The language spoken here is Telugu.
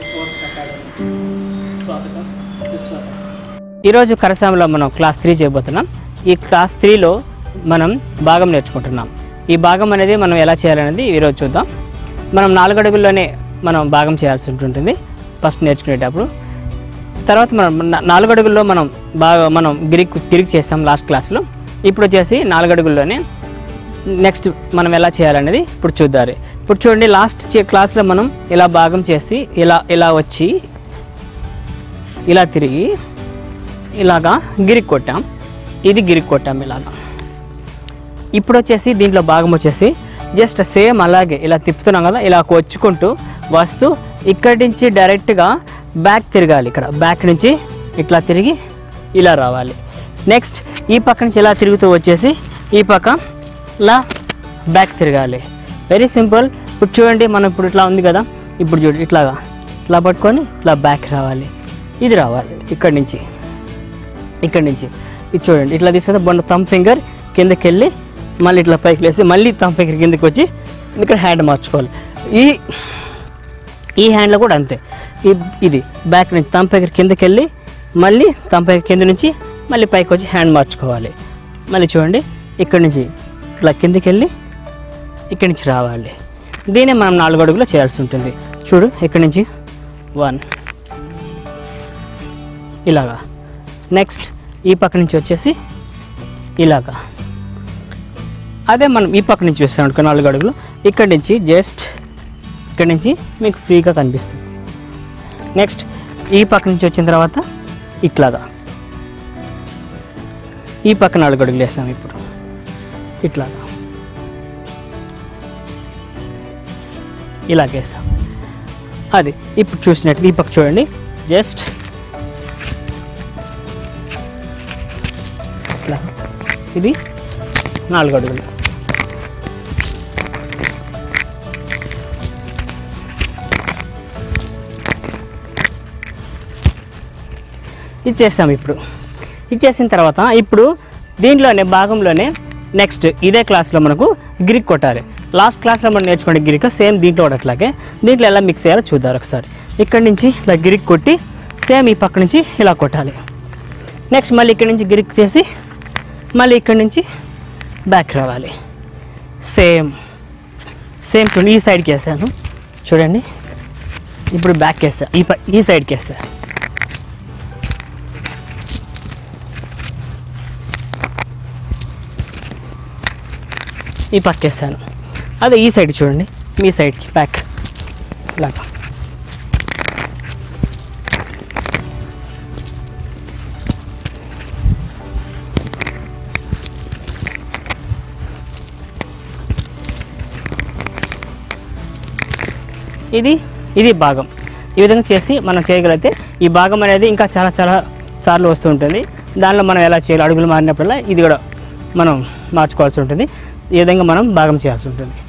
స్పోర్ట్స్ అకాడమీ స్వాగతం సుస్వాగతం ఈరోజు కరసాంలో మనం క్లాస్ త్రీ చేయబోతున్నాం ఈ క్లాస్ త్రీలో మనం భాగం నేర్చుకుంటున్నాం ఈ భాగం అనేది మనం ఎలా చేయాలనేది ఈరోజు చూద్దాం మనం నాలుగు అడుగుల్లోనే మనం భాగం చేయాల్సి ఉంటుంది ఫస్ట్ నేర్చుకునేటప్పుడు తర్వాత మనం నా- నాలుగు అడుగుల్లో మనం బాగా మనం గిరిక్ గిరిక్ చేస్తాం లాస్ట్ క్లాస్లో ఇప్పుడు వచ్చేసి నాలుగు అడుగుల్లోనే నెక్స్ట్ మనం ఎలా చేయాలనేది ఇప్పుడు చూద్దారు ఇప్పుడు చూడండి లాస్ట్ చే- క్లాస్లో మనం ఇలా భాగం చేసి ఇలా ఇలా వచ్చి ఇలా తిరిగి ఇలాగా గిరిక్ కొట్టాం ఇది గిరిక్ కొట్టాం ఇలాగా ఇప్పుడు వచ్చేసి దీంట్లో భాగం వచ్చేసి జస్ట్ సేమ్ అలాగే ఇలా తిప్పుతున్నాం కదా ఇలా వచ్చుకుంటూ వస్తూ ఇక్కడి నుంచి డైరెక్ట్గా బ్యాక్ తిరగాలి ఇక్కడ బ్యాక్ నుంచి ఇట్లా తిరిగి ఇలా రావాలి నెక్స్ట్ ఈ పక్క నుంచి ఇలా తిరుగుతూ వచ్చేసి ఈ పక్క ఇలా బ్యాక్ తిరగాలి వెరీ సింపుల్ ఇప్పుడు చూడండి మనం ఇప్పుడు ఇట్లా ఉంది కదా ఇప్పుడు చూడు ఇట్లాగా ఇట్లా పట్టుకొని ఇట్లా బ్యాక్ రావాలి ఇది రావాలి ఇక్కడి నుంచి ఇక్కడి నుంచి ఇది చూడండి ఇట్లా తీసుకుంటే బొండ థమ్ ఫింగర్ కిందకి వెళ్ళి మళ్ళీ ఇట్లా పైకి లేసి మళ్ళీ థమ్ ఫింగర్ కిందకి వచ్చి ఇక్కడ హ్యాండ్ మార్చుకోవాలి ఈ ఈ హ్యాండ్లో కూడా అంతే ఈ ఇది బ్యాక్ నుంచి థమ్ ఫింగర్ కిందకి వెళ్ళి మళ్ళీ థమ్ ఫింగర్ కింద నుంచి మళ్ళీ పైకి వచ్చి హ్యాండ్ మార్చుకోవాలి మళ్ళీ చూడండి ఇక్కడి నుంచి ఇట్లా కిందకి వెళ్ళి ఇక్కడి నుంచి రావాలి దీన్ని మనం నాలుగు అడుగులో చేయాల్సి ఉంటుంది చూడు ఇక్కడి నుంచి వన్ ఇలాగా నెక్స్ట్ ఈ పక్క నుంచి వచ్చేసి ఇలాగా అదే మనం ఈ పక్క నుంచి చూస్తాం అనుకో నాలుగు అడుగులు ఇక్కడి నుంచి జస్ట్ ఇక్కడి నుంచి మీకు ఫ్రీగా కనిపిస్తుంది నెక్స్ట్ ఈ పక్క నుంచి వచ్చిన తర్వాత ఇట్లాగా ఈ పక్క నాలుగు అడుగులు వేస్తాం ఇప్పుడు ఇట్లాగా ఇలాగేస్తాం అది ఇప్పుడు చూసినట్టు ఈ పక్క చూడండి జస్ట్ ఇట్లా ఇది నాలుగు అడుగులు ఇచ్చేస్తాం ఇప్పుడు ఇచ్చేసిన తర్వాత ఇప్పుడు దీంట్లోనే భాగంలోనే నెక్స్ట్ ఇదే క్లాస్లో మనకు గిరిక్ కొట్టాలి లాస్ట్ క్లాస్లో మనం నేర్చుకునే గిరిక సేమ్ దీంట్లో కూడా అట్లాగే దీంట్లో ఎలా మిక్స్ చేయాలో చూద్దాం ఒకసారి ఇక్కడి నుంచి ఇలా గిరిక్ కొట్టి సేమ్ ఈ పక్క నుంచి ఇలా కొట్టాలి నెక్స్ట్ మళ్ళీ ఇక్కడి నుంచి గిరిక్ తీసి మళ్ళీ ఇక్కడి నుంచి బ్యాక్ రావాలి సేమ్ సేమ్ చూడండి ఈ సైడ్కి వేసాను చూడండి ఇప్పుడు బ్యాక్ వేస్తా ఈ ప ఈ సైడ్కి వేస్తా ఈ పక్క వేస్తాను అదే ఈ సైడ్ చూడండి మీ సైడ్కి బ్యాక్ ఇలాగా ఇది ఇది భాగం ఈ విధంగా చేసి మనం చేయగలిగితే ఈ భాగం అనేది ఇంకా చాలా చాలా సార్లు వస్తూ ఉంటుంది దానిలో మనం ఎలా చేయాలి అడుగులు మారినప్పుడల్లా ఇది కూడా మనం మార్చుకోవాల్సి ఉంటుంది ఈ విధంగా మనం భాగం చేయాల్సి ఉంటుంది